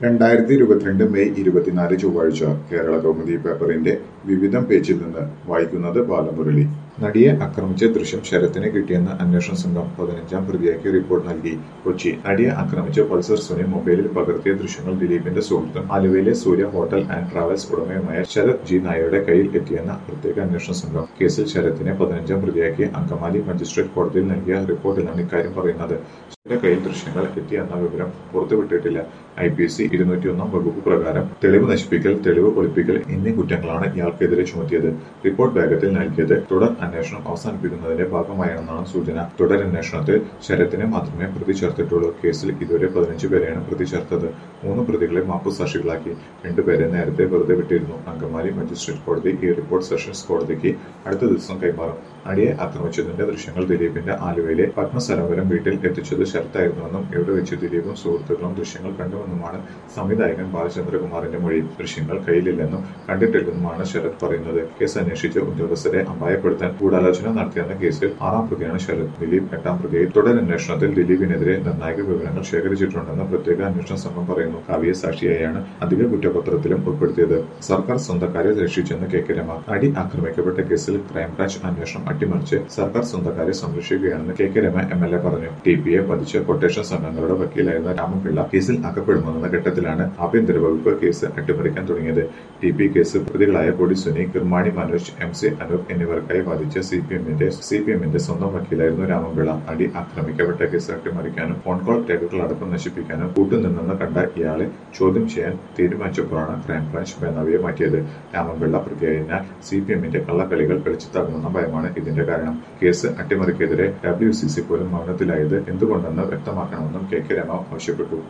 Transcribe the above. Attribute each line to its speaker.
Speaker 1: രണ്ടായിരത്തി ഇരുപത്തിരണ്ട് മെയ് ഇരുപത്തിനാല് ചൊവ്വാഴ്ച കേരള കൗമുദി പേപ്പറിന്റെ വിവിധം പേജിൽ നിന്ന് വായിക്കുന്നത് ബാലമുരളി നടിയെ ആക്രമിച്ച ദൃശ്യം ശരത്തിന് കിട്ടിയെന്ന് അന്വേഷണ സംഘം പതിനഞ്ചാം പ്രതിയാക്കി റിപ്പോർട്ട് നൽകി കൊച്ചി നടിയെ ആക്രമിച്ച പൾസർ സുനി മൊബൈലിൽ പകർത്തിയ ദൃശ്യങ്ങൾ ദിലീപിന്റെ സുഹൃത്തും ആലുവയിലെ സൂര്യ ഹോട്ടൽ ആൻഡ് ട്രാവൽസ് ഉടമയുമായ ശരത് ജി നായരുടെ കയ്യിൽ എത്തിയെന്ന പ്രത്യേക അന്വേഷണ സംഘം കേസിൽ ശരത്തിനെ പതിനഞ്ചാം പ്രതിയാക്കി അങ്കമാലി മജിസ്ട്രേറ്റ് കോടതിയിൽ നൽകിയ റിപ്പോർട്ടിലാണ് ഇക്കാര്യം പറയുന്നത് ശരത്തിന്റെ കയ്യിൽ ദൃശ്യങ്ങൾ എത്തിയെന്ന വിവരം പുറത്തുവിട്ടിട്ടില്ല ഐ പി സി ഇരുന്നൂറ്റിയൊന്നാം വകുപ്പ് പ്രകാരം തെളിവ് നശിപ്പിക്കൽ തെളിവ് പൊളിപ്പിക്കൽ എന്നീ കുറ്റങ്ങളാണ് ഇയാൾക്കെതിരെ ചുമത്തിയത് റിപ്പോർട്ട് വേഗത്തിൽ നൽകിയത് തുടർ അന്വേഷണം അവസാനിപ്പിക്കുന്നതിന്റെ ഭാഗമായാണെന്നാണ് സൂചന തുടരന്വേഷണത്തിൽ ശരത്തിനെ മാത്രമേ പ്രതി ചേർത്തിട്ടുള്ളൂ കേസിൽ ഇതുവരെ പതിനഞ്ച് പേരെയാണ് പ്രതി ചേർത്തത് മൂന്ന് പ്രതികളെ മാപ്പുസാക്ഷികളാക്കി രണ്ടുപേരെ നേരത്തെ വെറുതെ വിട്ടിരുന്നു അങ്കമാലി മജിസ്ട്രേറ്റ് കോടതി ഈ റിപ്പോർട്ട് സെഷൻസ് കോടതിക്ക് അടുത്ത ദിവസം കൈമാറും നടിയെ ആക്രമിച്ചതിന്റെ ദൃശ്യങ്ങൾ ദിലീപിന്റെ ആലുവയിലെ പത്മസരോവരം വീട്ടിൽ എത്തിച്ചത് ശരത്തായിരുന്നുവെന്നും ഇവിടെ വെച്ച് ദിലീപും സുഹൃത്തുക്കളും ദൃശ്യങ്ങൾ കണ്ടുവെന്നുമാണ് സംവിധായകൻ ബാലചന്ദ്രകുമാറിന്റെ മൊഴി ദൃശ്യങ്ങൾ കയ്യിലില്ലെന്നും കണ്ടിട്ടില്ലെന്നുമാണ് ശരത് പറയുന്നത് കേസ് അന്വേഷിച്ച ഉദ്യോഗസ്ഥരെ അപായപ്പെടുത്താൻ ഗൂഢാലോചന നടത്തിയെന്ന കേസിൽ ആറാം പ്രതിയാണ് ശരത് ദിലീപ് എട്ടാം പ്രതിയായി തുടരന്വേഷണത്തിൽ ദിലീപിനെതിരെ നിർണായക വിവരങ്ങൾ ശേഖരിച്ചിട്ടുണ്ടെന്ന് പ്രത്യേക അന്വേഷണ സംഘം പറയുന്നു കാവ്യ സാക്ഷിയായാണ് അധിക കുറ്റപത്രത്തിലും ഉൾപ്പെടുത്തിയത് സർക്കാർ സ്വന്തക്കാരെ രക്ഷിച്ചെന്ന് കെ കെ രമ നടി ആക്രമിക്കപ്പെട്ട കേസിൽ ക്രൈംബ്രാഞ്ച് അന്വേഷണം അട്ടിമറിച്ച് സർക്കാർ സ്വന്തക്കാരെ സംരക്ഷിക്കുകയാണെന്ന് K K Rema M L A പറഞ്ഞു ടി പി എ വധിച്ച കൊട്ടേഷൻ സംഘങ്ങളുടെ വക്കീലായിരുന്ന രാമപിള്ള കേസിൽ അകപ്പെടുമെന്ന ഘട്ടത്തിലാണ് ആഭ്യന്തര വകുപ്പ് കേസ് അട്ടിമറിക്കാൻ തുടങ്ങിയത് ടി പി കേസ് പ്രതികളായ കൊടി സുനി കിർമാണി മനോജ് എം സി അനൂപ് എന്നിവർക്കായി വാദിച്ച സി പി എമ്മിന്റെ സി പി എമ്മിന്റെ സ്വന്തം വക്കീലായിരുന്നു രാമപിള്ള നടി ആക്രമിക്കപ്പെട്ട കേസ് അട്ടിമറിക്കാനും ഫോൺ കോൾ രേഖകൾ അടക്കം നശിപ്പിക്കാനും കൂട്ടുനിന്നെന്ന് കണ്ട ഇയാളെ ചോദ്യം ചെയ്യാൻ തീരുമാനിച്ചപ്പോഴാണ് ക്രൈംബ്രാഞ്ച് മേധാവിയെ മാറ്റിയത് രാമപിള്ള പ്രതിയായതിനാൽ സി പി എമ്മിന്റെ കള്ളക്കളികൾ വെളിച്ചത്താകുമെന്ന ഭയമാണ് ഇതിന്റെ കാരണം കേസ് അട്ടിമറിക്കെതിരെ ഡബ്ല്യു സി സി പോലും മൗനത്തിലായത് എന്തുകൊണ്ടെന്ന് വ്യക്തമാക്കണമെന്നും കെ കെ രമ ആവശ്യപ്പെട്ടു